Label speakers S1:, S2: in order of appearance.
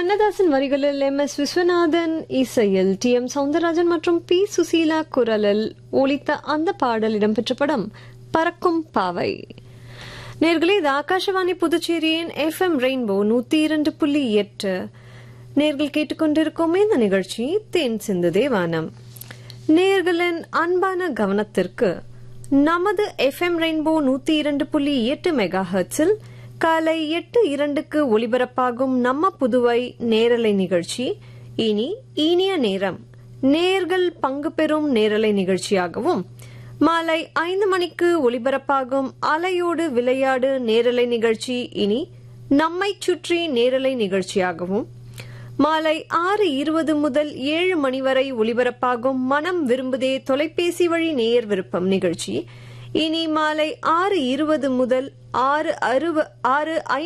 S1: கண்ணதாசன் வரிகளில் M S Viswanathan இசையில் D M Soundararajan மற்றும் பி சுசீலா குரலில் ஒலித்த அந்த பாடல் இடம்பெற்ற படம் பறக்கும் பாவை நேர்களே இது ஆகாஷவாணி புதுச்சேரியின் எஃப் எம் ரெயின்போ நூத்தி இரண்டு புள்ளி எட்டு நேர்கள் கேட்டுக்கொண்டிருக்கும் இந்த நிகழ்ச்சி தேன் சிந்துதே வானம் நேர்களின் அன்பான கவனத்திற்கு நமது எஃப் எம் ரெயின்போ நூத்தி இரண்டு புள்ளி எட்டு மெகா ஹெர்ட்ஸில் காலை எட்டு இரண்டுக்கு ஒலிபரப்பாகும் நம்ம புதுவை நேரலை நிகழ்ச்சி இனி இனிய நேரம் நேர்கள் பங்கு பெறும் நேரலை நிகழ்ச்சியாகவும் மாலை ஐந்து மணிக்கு ஒலிபரப்பாகும் அலையோடு விளையாடு நேரலை நிகழ்ச்சி இனி நம்மை சுற்றி நேரலை நிகழ்ச்சியாகவும் மாலை ஆறு இருபது முதல் ஏழு மணி வரை ஒலிபரப்பாகும் மனம் விரும்புதே தொலைபேசி வழி நேயர் விருப்பம் நிகழ்ச்சி இனி மாலை ஆறு இருபது முதல் ஆறு அறுவ ஆறு